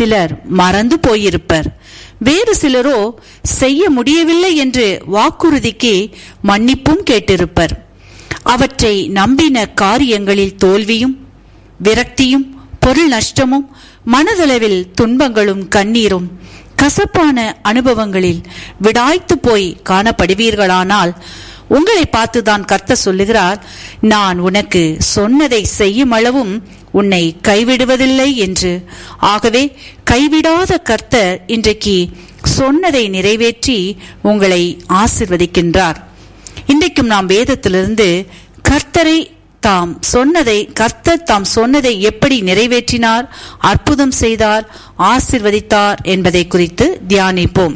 சிலர் மறந்து போயிருப்பர் வேறு சிலரோ செய்ய முடியவில்லை என்று வாக்குறுதிக்கு மன்னிப்பும் கேட்டிருப்பர் அவற்றை நம்பின காரியங்களில் தோல்வியும் விரக்தியும் பொருள் நஷ்டமும் மனதளவில் துன்பங்களும் கண்ணீரும் கசப்பான அனுபவங்களில் விடாய்த்து போய் காணப்படுவீர்களானால் உங்களை பார்த்துதான் கர்த்த சொல்லுகிறார் நான் உனக்கு சொன்னதை செய்யும் அளவும் உன்னை கைவிடுவதில்லை என்று ஆகவே கைவிடாத கர்த்தர் இன்றைக்கு சொன்னதை நிறைவேற்றி உங்களை ஆசிர்வதிக்கின்றார் இன்றைக்கும் நாம் வேதத்திலிருந்து கர்த்தரை தாம் சொன்னதை கர்த்தர் தாம் சொன்னதை எப்படி நிறைவேற்றினார் அற்புதம் செய்தார் ஆசிர்வதித்தார் என்பதை குறித்து தியானிப்போம்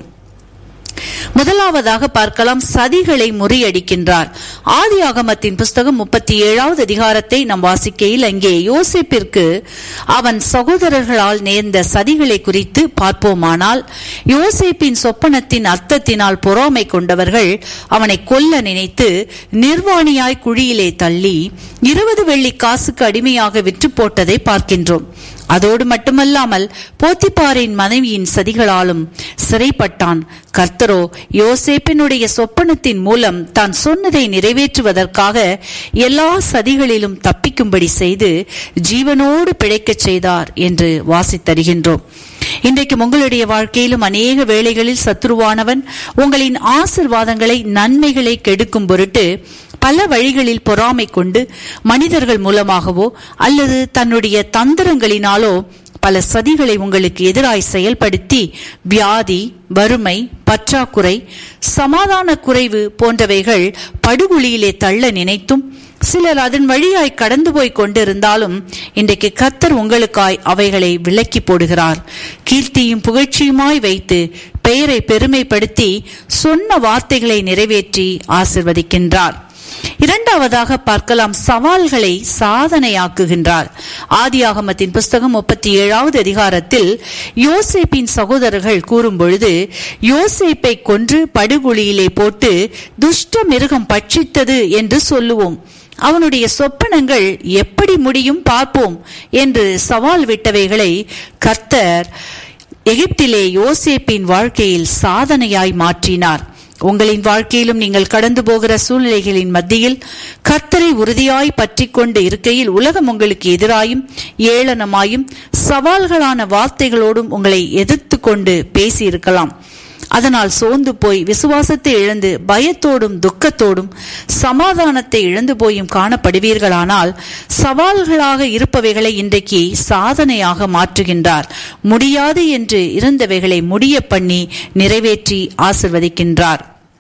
முதலாவதாக பார்க்கலாம் சதிகளை முறியடிக்கின்றார் ஆதி ஆகமத்தின் புஸ்தகம் முப்பத்தி ஏழாவது அதிகாரத்தை நாம் வாசிக்கையில் அங்கே யோசிப்பிற்கு அவன் சகோதரர்களால் நேர்ந்த சதிகளை குறித்து பார்ப்போமானால் யோசேப்பின் சொப்பனத்தின் அர்த்தத்தினால் பொறாமை கொண்டவர்கள் அவனை கொல்ல நினைத்து நிர்வாணியாய் குழியிலே தள்ளி இருபது வெள்ளி காசுக்கு அடிமையாக விற்று போட்டதை பார்க்கின்றோம் அதோடு மட்டுமல்லாமல் போத்திப்பாரின் மனைவியின் சதிகளாலும் சிறைப்பட்டான் கர்த்தரோ யோசேப்பினுடைய சொப்பனத்தின் மூலம் தான் சொன்னதை நிறைவேற்றுவதற்காக எல்லா சதிகளிலும் தப்பிக்கும்படி செய்து ஜீவனோடு பிழைக்கச் செய்தார் என்று வாசித்தருகின்றோம் இன்றைக்கும் உங்களுடைய வாழ்க்கையிலும் அநேக வேளைகளில் சத்துருவானவன் உங்களின் ஆசிர்வாதங்களை நன்மைகளை கெடுக்கும் பொருட்டு பல வழிகளில் பொறாமை கொண்டு மனிதர்கள் மூலமாகவோ அல்லது தன்னுடைய தந்திரங்களினாலோ பல சதிகளை உங்களுக்கு எதிராய் செயல்படுத்தி வியாதி வறுமை பற்றாக்குறை சமாதான குறைவு போன்றவைகள் படுகுழியிலே தள்ள நினைத்தும் சிலர் அதன் வழியாய் கடந்து போய் கொண்டிருந்தாலும் இன்றைக்கு கத்தர் உங்களுக்காய் அவைகளை விலக்கி போடுகிறார் கீர்த்தியும் புகழ்ச்சியுமாய் வைத்து பெயரை பெருமைப்படுத்தி சொன்ன வார்த்தைகளை நிறைவேற்றி ஆசிர்வதிக்கின்றார் இரண்டாவதாக பார்க்கலாம் சவால்களை சாதனையாக்குகின்றார் ஆதியாகமத்தின் புஸ்தகம் முப்பத்தி ஏழாவது அதிகாரத்தில் யோசேப்பின் சகோதரர்கள் கூறும் பொழுது யோசேப்பை கொன்று படுகொலியிலே போட்டு துஷ்ட மிருகம் பட்சித்தது என்று சொல்லுவோம் அவனுடைய சொப்பனங்கள் எப்படி முடியும் பார்ப்போம் என்று சவால் விட்டவைகளை கர்த்தர் எகிப்திலே யோசேப்பின் வாழ்க்கையில் சாதனையாய் மாற்றினார் உங்களின் வாழ்க்கையிலும் நீங்கள் கடந்து போகிற சூழ்நிலைகளின் மத்தியில் கர்த்தரை உறுதியாய் பற்றி கொண்டு இருக்கையில் உலகம் உங்களுக்கு எதிராயும் ஏளனமாயும் சவால்களான வார்த்தைகளோடும் உங்களை எதிர்த்து கொண்டு பேசியிருக்கலாம் அதனால் சோர்ந்து போய் விசுவாசத்தை இழந்து பயத்தோடும் துக்கத்தோடும் சமாதானத்தை இழந்து போயும் காணப்படுவீர்களானால் சவால்களாக இருப்பவைகளை இன்றைக்கு சாதனையாக மாற்றுகின்றார் முடியாது என்று இருந்தவைகளை முடிய பண்ணி நிறைவேற்றி ஆசிர்வதிக்கின்றார்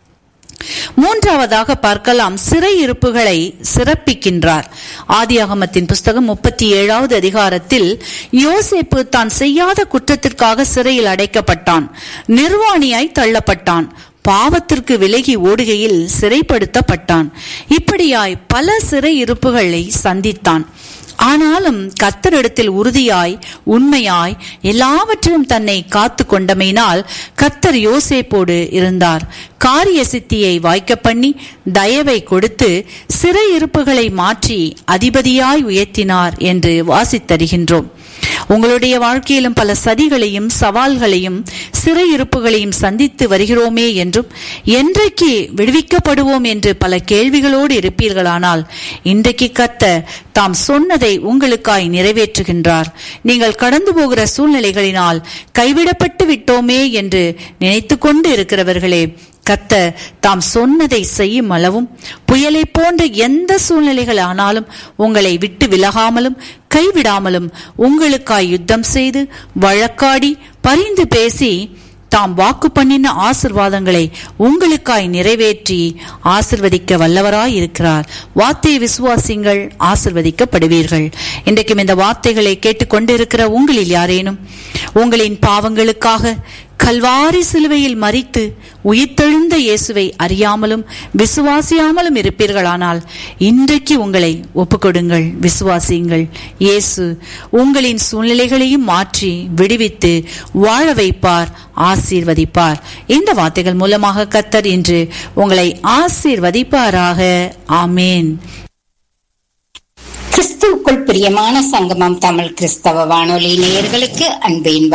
மூன்றாவதாக பார்க்கலாம் சிறையிருப்புகளை சிறப்பிக்கின்றார் ஆதியாகமத்தின் புஸ்தகம் முப்பத்தி ஏழாவது அதிகாரத்தில் யோசேப்பு தான் செய்யாத குற்றத்திற்காக சிறையில் அடைக்கப்பட்டான் நிர்வாணியாய் தள்ளப்பட்டான் பாவத்திற்கு விலகி ஓடுகையில் சிறைப்படுத்தப்பட்டான் இப்படியாய் பல சிறையிருப்புகளை சந்தித்தான் ஆனாலும் கத்தரிடத்தில் உறுதியாய் உண்மையாய் எல்லாவற்றிலும் தன்னை காத்து கொண்டமையினால் கத்தர் யோசேப்போடு இருந்தார் காரிய சித்தியை வாய்க்க பண்ணி தயவை கொடுத்து சிறையிருப்புகளை மாற்றி அதிபதியாய் உயர்த்தினார் என்று வாசித்தருகின்றோம் உங்களுடைய வாழ்க்கையிலும் பல சதிகளையும் சவால்களையும் சிறையிருப்புகளையும் சந்தித்து வருகிறோமே என்றும் என்றைக்கு விடுவிக்கப்படுவோம் என்று பல கேள்விகளோடு இருப்பீர்களானால் இன்றைக்கு கத்த தாம் சொன்னதை உங்களுக்காய் நிறைவேற்றுகின்றார் நீங்கள் கடந்து போகிற சூழ்நிலைகளினால் கைவிடப்பட்டு விட்டோமே என்று நினைத்து கொண்டு இருக்கிறவர்களே கத்த தாம் சொன்னதை செய்யும் அளவும் புயலை போன்ற எந்த சூழ்நிலைகள் ஆனாலும் உங்களை விட்டு விலகாமலும் கைவிடாமலும் உங்களுக்காய் யுத்தம் செய்து வழக்காடி பரிந்து பேசி தாம் வாக்கு பண்ணின ஆசிர்வாதங்களை உங்களுக்காய் நிறைவேற்றி ஆசிர்வதிக்க வல்லவராய் இருக்கிறார் வார்த்தையை விசுவாசிங்கள் ஆசிர்வதிக்கப்படுவீர்கள் இன்றைக்கும் இந்த வார்த்தைகளை கேட்டுக்கொண்டிருக்கிற உங்களில் யாரேனும் உங்களின் பாவங்களுக்காக கல்வாரி சிலுவையில் மறித்து உயிர்த்தெழுந்த இயேசுவை அறியாமலும் விசுவாசியாமலும் இருப்பீர்களானால் இன்றைக்கு உங்களை ஒப்புக்கொடுங்கள் விசுவாசியுங்கள் இயேசு உங்களின் சூழ்நிலைகளையும் மாற்றி விடுவித்து வாழ வைப்பார் ஆசீர்வதிப்பார் இந்த வார்த்தைகள் மூலமாக கத்தர் இன்று உங்களை ஆசீர்வதிப்பாராக ஆமேன் கிறிஸ்துவுக்குள் பிரியமான சங்கமம் தமிழ் கிறிஸ்தவ வானொலி நேயர்களுக்கு அன்பின்